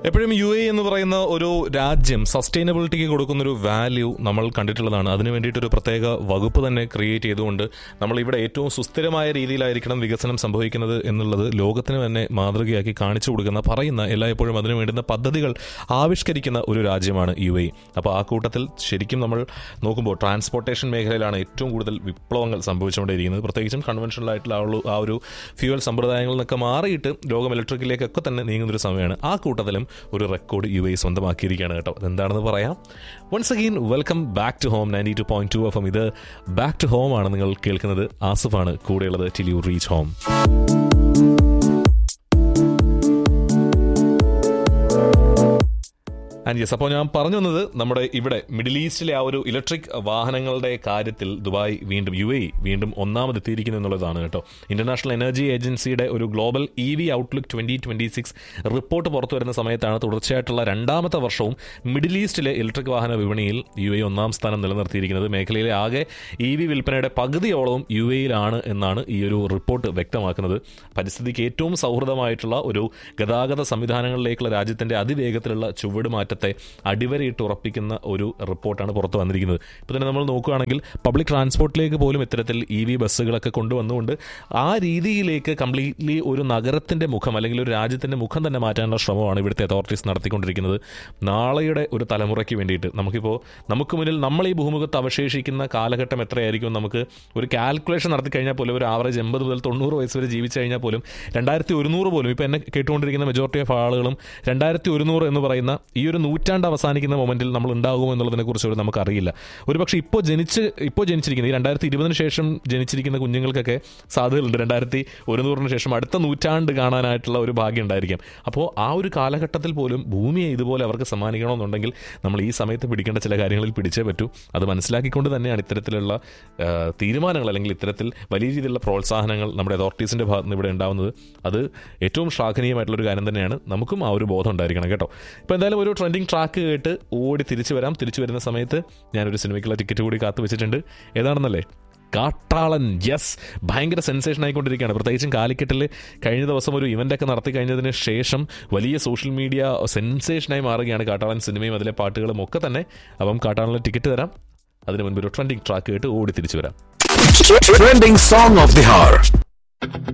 എപ്പോഴും U A എന്ന് പറയുന്ന ഒരു രാജ്യം സസ്റ്റൈനബിലിറ്റിക്ക് കൊടുക്കുന്ന ഒരു വാല്യൂ നമ്മൾ കണ്ടിട്ടുള്ളതാണ് അതിനു വേണ്ടിയിട്ടൊരു പ്രത്യേക വകുപ്പ് തന്നെ ക്രിയേറ്റ് ചെയ്തുകൊണ്ട് നമ്മൾ ഇവിടെ ഏറ്റവും സുസ്ഥിരമായ രീതിയിലായിരിക്കണം വികസനം സംഭവിക്കുന്നത് എന്നുള്ളത് ലോകത്തിന് തന്നെ മാതൃകയാക്കി കാണിച്ചു കൊടുക്കുന്ന പറയുന്ന എല്ലായ്പ്പോഴും അതിനു വേണ്ടുന്ന പദ്ധതികൾ ആവിഷ്കരിക്കുന്ന ഒരു രാജ്യമാണ് യു എ അപ്പോൾ ആ കൂട്ടത്തിൽ ശരിക്കും നമ്മൾ നോക്കുമ്പോൾ ട്രാൻസ്പോർട്ടേഷൻ മേഖലയിലാണ് ഏറ്റവും കൂടുതൽ വിപ്ലവങ്ങൾ സംഭവിച്ചുകൊണ്ടിരിക്കുന്നത് പ്രത്യേകിച്ചും കൺവെൻഷണൽ ആയിട്ടുള്ള ആ ഒരു- ആ ഒരു ഫ്യൂവൽ സമ്പ്രദായങ്ങളിൽ നിന്നൊക്കെ മാറിയിട്ട് ലോകം ഇലക്ട്രിക്കിലേക്കൊക്കെ തന്നെ നീങ്ങുന്നൊരു സമയമാണ് ആ കൂട്ടത്തിലും ഒരു റെക്കോർഡ് യു എ സ്വന്തമാക്കിയിരിക്കുകയാണ് കേട്ടോ അതെന്താണെന്ന് പറയാം once again welcome back to home ninety two point two F M ഇത് ബാക്ക് ടു ഹോം ആണ് നിങ്ങൾ കേൾക്കുന്നത് ആസിഫാണ് കൂടെയുള്ളത് till you reach home and yes അപ്പോൾ ഞാൻ പറഞ്ഞു വന്നത് നമ്മുടെ ഇവിടെ മിഡിൽ ഈസ്റ്റിലെ ആ ഒരു ഇലക്ട്രിക് വാഹനങ്ങളുടെ കാര്യത്തിൽ ദുബായ് വീണ്ടും യു എ വീണ്ടും ഒന്നാമതെത്തിയിരിക്കുന്നു എന്നുള്ളതാണ് കേട്ടോ ഇന്റർനാഷണൽ എനർജി ഏജൻസിയുടെ ഒരു global E V outlook twenty twenty six report പുറത്തു വരുന്ന സമയത്താണ് തുടർച്ചയായിട്ടുള്ള രണ്ടാമത്തെ വർഷവും മിഡിൽ ഈസ്റ്റിലെ ഇലക്ട്രിക് വാഹന വിപണിയിൽ യു എ ഒന്നാം സ്ഥാനം നിലനിർത്തിയിരിക്കുന്നത് മേഖലയിലെ ആകെ ഇ വി വിൽപ്പനയുടെ പകുതിയോളവും യു എയിലാണ് എന്നാണ് ഈ ഒരു റിപ്പോർട്ട് വ്യക്തമാക്കുന്നത് പരിസ്ഥിതിക്ക് ഏറ്റവും സൗഹൃദമായിട്ടുള്ള ഒരു ഗതാഗത സംവിധാനങ്ങളിലേക്കുള്ള രാജ്യത്തിന്റെ അതിവേഗത്തിലുള്ള ചുവട് മാറ്റത്തെ അടിവരയിട്ട് ഉറപ്പിക്കുന്ന ഒരു റിപ്പോർട്ടാണ് പുറത്തു വന്നിരിക്കുന്നത് ഇപ്പോൾ തന്നെ നമ്മൾ നോക്കുകയാണെങ്കിൽ പബ്ലിക് ട്രാൻസ്പോർട്ടിലേക്ക് പോലും ഇത്തരത്തിൽ ഇ വി ബസ്സുകളൊക്കെ കൊണ്ടുവന്നുകൊണ്ട് ആ രീതിയിലേക്ക് കംപ്ലീറ്റ്ലി ഒരു നഗരത്തിന്റെ മുഖം അല്ലെങ്കിൽ ഒരു രാജ്യത്തിന്റെ മുഖം തന്നെ മാറ്റാനുള്ള ശ്രമമാണ് ഇവിടുത്തെ അതോറിറ്റീസ് നടത്തിക്കൊണ്ടിരിക്കുന്നത് നാളെയുടെ ഒരു തലമുറയ്ക്ക് വേണ്ടിയിട്ട് നമുക്കിപ്പോൾ നമുക്ക് മുന്നിൽ നമ്മൾ ഈ ഭൂമുഖത്ത് അവശേഷിക്കുന്ന കാലഘട്ടം എത്രയായിരിക്കും എന്ന് നമുക്ക് ഒരു കാൽക്കുലേഷൻ നടത്തി കഴിഞ്ഞാൽ പോലും ഒരു ആവറേജ് എൺപത് മുതൽ തൊണ്ണൂറ് വയസ്സ് വരെ ജീവിച്ചു കഴിഞ്ഞാൽ പോലും രണ്ടായിരത്തി ഒരുന്നൂറ് പോലും ഇപ്പോൾ എന്നെ കേട്ടുകൊണ്ടിരിക്കുന്ന മെജോറിറ്റി ഓഫ് ആളുകളും രണ്ടായിരത്തി ഒരുന്നൂറ് എന്ന് പറയുന്ന ഈ ഒരു നൂറ്റാണ്ട് അവസാനിക്കുന്ന മൊമെന്റിൽ നമ്മൾ ഉണ്ടാകുമോ എന്നുള്ളതിനെ കുറിച്ച് ഒരു നമുക്കറിയില്ല ഒരു പക്ഷേ ഇപ്പോൾ ജനിച്ച് ഇപ്പോൾ ജനിച്ചിരിക്കുന്ന ഈ രണ്ടായിരത്തി ഇരുപതിന് ശേഷം ജനിച്ചിരിക്കുന്ന കുഞ്ഞുങ്ങൾക്കൊക്കെ സാധ്യതകളുണ്ട് രണ്ടായിരത്തി ഒരുന്നൂറിന് ശേഷം അടുത്ത നൂറ്റാണ്ട് കാണാനായിട്ടുള്ള ഒരു ഭാഗ്യം ഉണ്ടായിരിക്കും അപ്പോൾ ആ ഒരു കാലഘട്ടത്തിൽ പോലും ഭൂമിയെ ഇതുപോലെ അവർക്ക് സമ്മാനിക്കണമെന്നുണ്ടെങ്കിൽ നമ്മൾ ഈ സമയത്ത് പിടിക്കേണ്ട ചില കാര്യങ്ങളിൽ പിടിച്ചേ പറ്റൂ അത് മനസ്സിലാക്കിക്കൊണ്ട് തന്നെയാണ് ഇത്തരത്തിലുള്ള ആ, തീരുമാനങ്ങൾ അല്ലെങ്കിൽ ഇത്തരത്തിൽ വലിയ രീതിയിലുള്ള പ്രോത്സാഹനങ്ങൾ നമ്മുടെ അതോറിറ്റീസിൻ്റെ ഭാഗത്ത് നിന്ന് ഇവിടെ ഉണ്ടാവുന്നത് അത് ഏറ്റവും ശ്ലാഘനീയമായിട്ടുള്ള ഒരു കാര്യം തന്നെയാണ് നമുക്കും ആ ഒരു ബോധം ഉണ്ടായിരിക്കണം കേട്ടോ ഇപ്പോൾ എന്തായാലും ഒരു ട്രെൻഡിങ് ട്രാക്ക് കേട്ട് ഓടി തിരിച്ചു വരാം തിരിച്ചു വരുന്ന സമയത്ത് ഞാനൊരു സിനിമയ്ക്കുള്ള ടിക്കറ്റ് കൂടി കാത്തു വെച്ചിട്ടുണ്ട് ഏതാണെന്നല്ലേ കാട്ടാളൻ യെസ് ഭയങ്കര സെൻസേഷൻ ആയിക്കൊണ്ടിരിക്കുകയാണ് പ്രത്യേകിച്ചും കാലിക്കറ്റിൽ കഴിഞ്ഞ ദിവസം ഒരു ഇവന്റ് ഒക്കെ നടത്തി കഴിഞ്ഞതിന് ശേഷം വലിയ സോഷ്യൽ മീഡിയ സെൻസേഷനായി മാറുകയാണ് കാട്ടാളൻ സിനിമയും അതിലെ പാട്ടുകളും ഒക്കെ തന്നെ അപ്പം കാട്ടാളന് ടിക്കറ്റ് തരാം അതിന് മുൻപ് ഒരു ട്രെൻഡിങ് ട്രാക്ക് കേട്ട് ഓടി തിരിച്ചു വരാം Trending song of the hour.